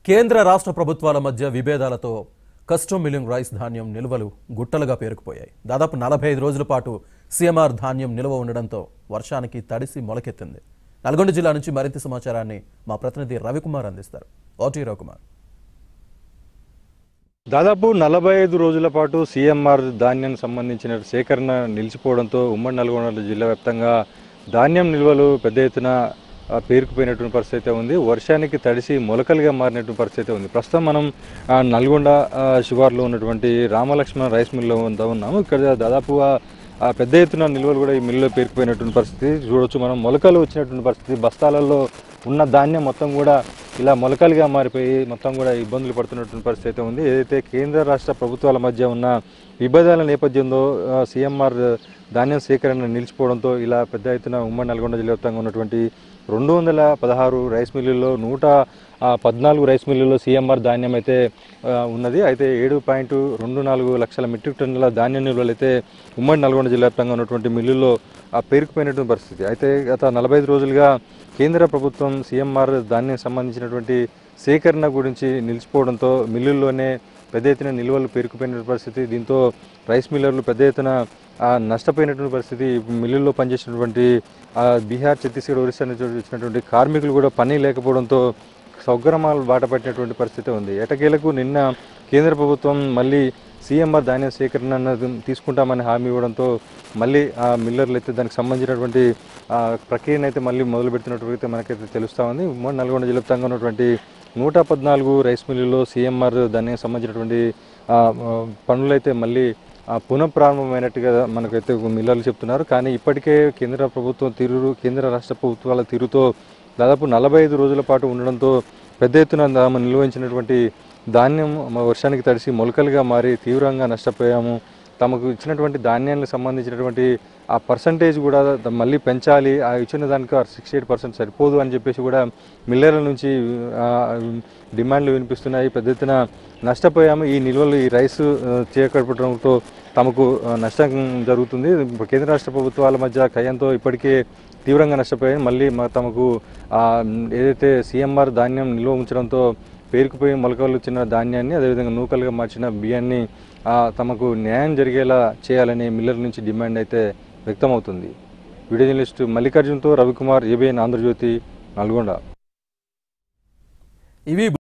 కేంద్ర రాష్ట్ర ప్రభుత్వాల మధ్య విభేదాలతో కస్టమ్ మిల్లింగ్ రైస్ ధాన్యం నిల్వలు గుట్టలుగా పేరుకుపోయాయి దాదాపు నలభై ఐదు రోజుల పాటు సీఎంఆర్ ధాన్యం నిల్వ ఉండడంతో వర్షానికి తడిసి మొలకెత్తింది నల్గొండ జిల్లా నుంచి మరింత సమాచారాన్ని మా ప్రతినిధి రవికుమార్ అందిస్తారు ఓటీ రవికుమార్ దాదాపు నలభై ఐదు రోజుల పాటు సీఎంఆర్ ధాన్యం సంబంధించిన సేకరణ నిలిచిపోవడంతో ఉమ్మడి నల్గొండ జిల్లా వ్యాప్తంగా ధాన్యం నిల్వలు పెద్ద ఎత్తున ఆ, పేరుకుపోయినటువంటి పరిస్థితి అయితే ఉంది వర్షానికి తడిసి మొలకలుగా మారినటువంటి పరిస్థితి అయితే ఉంది ప్రస్తుతం మనం ఆ, నల్గొండ ఆ, శివార్లో ఉన్నటువంటి రామలక్ష్మణ రైస్ మిల్లో ఉందా ఉన్నాము ఇక్కడ దాదాపుగా ఆ పెద్ద ఎత్తున నిల్వలు కూడా ఈ మిల్లులో పేరుకుపోయినటువంటి పరిస్థితి చూడొచ్చు మనం మొలకలు వచ్చినటువంటి పరిస్థితి బస్తాలలో ఉన్న ధాన్యం మొత్తం కూడా ఇలా మొలకలుగా మారిపోయి మొత్తం కూడా ఇబ్బందులు పడుతున్నటువంటి పరిస్థితి అయితే ఉంది ఏదైతే కేంద్ర రాష్ట్ర ప్రభుత్వాల మధ్య ఉన్న విభేదాల నేపథ్యంలో ఆ, సీఎంఆర్ ధాన్యం సేకరణ నిలిచిపోవడంతో ఇలా పెద్ద ఎత్తున ఉమ్మడి నల్గొండ జిల్లా వ్యాప్తంగా ఉన్నటువంటి రెండు వందల పదహారు రైస్ మిల్లుల్లో నూట ఆ, పద్నాలుగు రైస్ మిల్లుల్లో సీఎంఆర్ ధాన్యం అయితే ఆ, ఉన్నది అయితే ఏడు పాయింట్ రెండు నాలుగు లక్షల మెట్రిక్ టన్నుల ధాన్యం నిల్వలు అయితే ఉమ్మడి నల్గొండ జిల్లా వ్యాప్తంగా ఉన్నటువంటి మిల్లుల్లో ఆ పేరుకుపోయినటువంటి పరిస్థితి అయితే గత నలభై ఐదు రోజులుగా కేంద్ర ప్రభుత్వం సీఎంఆర్ ధాన్యం సంబంధించినటువంటి సేకరణ గురించి నిలిచిపోవడంతో మిల్లుల్లోనే పెద్ద ఎత్తున నిల్వలు పేరుకుపోయిన పరిస్థితి దీంతో రైస్ మిల్లర్లు పెద్ద ఎత్తున ఆ, నష్టపోయినటువంటి పరిస్థితి మిల్లుల్లో పనిచేసినటువంటి ఆ, బీహార్ ఛత్తీస్గఢ్ ఒరిస్సా నుంచి వచ్చినటువంటి కార్మికులు కూడా పని లేకపోవడంతో సౌగ్రమాలు బాట పట్టినటువంటి పరిస్థితి ఉంది ఎటకేలకు నిన్న కేంద్ర ప్రభుత్వం మళ్ళీ సీఎంఆర్ ధాన్య సేకరణ అన్నది తీసుకుంటామని హామీ ఇవ్వడంతో మళ్ళీ ఆ మిల్లర్లు అయితే దానికి సంబంధించినటువంటి ఆ, ప్రక్రియను అయితే మళ్ళీ మొదలు పెడుతున్నట్టు అయితే మనకైతే తెలుస్తూ ఉంది ఉమ్మడి నల్గొండ జిల్లా వ్యాప్తంగా ఉన్నటువంటి నూట పద్నాలుగు రైస్ మిల్లుల్లో సీఎంఆర్ దానికి సంబంధించినటువంటి ఆ, ఆ, పనులు అయితే మళ్ళీ ఆ, పునఃప్రారంభమైనట్టుగా మనకైతే మిల్లర్లు చెప్తున్నారు కానీ ఇప్పటికే కేంద్ర ప్రభుత్వం తీరు కేంద్ర రాష్ట్ర ప్రభుత్వాల తీరుతో దాదాపు నలభై ఐదు రోజుల పాటు ఉండడంతో పెద్ద ఎత్తున తాము నిల్వహించినటువంటి ధాన్యం మ- వర్షానికి తడిసి మొలకలుగా మారి తీవ్రంగా నష్టపోయాము తమకు ఇచ్చినటువంటి ధాన్యానికి సంబంధించినటువంటి ఆ పర్సంటేజ్ కూడా ద- మళ్ళీ పెంచాలి ఆ ఇచ్చిన దానికి సిక్స్టీ ఎయిట్ పర్సెంట్ సరిపోదు అని చెప్పేసి కూడా మిల్లర్ల నుంచి ఆ, డిమాండ్లు వినిపిస్తున్నాయి పెద్ద ఎత్తున నష్టపోయాము ఈ నిల్వలు ఈ రైస్ ఆ, చేకట్టడంతో తమకు ఆ, నష్టం జరుగుతుంది కేంద్ర రాష్ట్ర ప్రభుత్వాల మధ్య కయ్యంతో ఇప్పటికే తీవ్రంగా నష్టపోయాయి మళ్ళీ మా తమకు ఆ, ఏదైతే సీఎంఆర్ ధాన్యం నిల్వ ఉంచడంతో పేరుకుపోయి మొలకలు వచ్చిన ధాన్యాన్ని అదేవిధంగా నూకలుగా మార్చిన బియ్యాన్ని ఆ, తమకు న్యాయం జరిగేలా చేయాలని మిల్లర్ నుంచి డిమాండ్ అయితే వ్యక్తమవుతుంది వీడియో జర్నలిస్ట్ మల్లికార్జున్తో రవికుమార్ ఏబిఎన్ ఆంధ్రజ్యోతి నల్గొండ ఇవి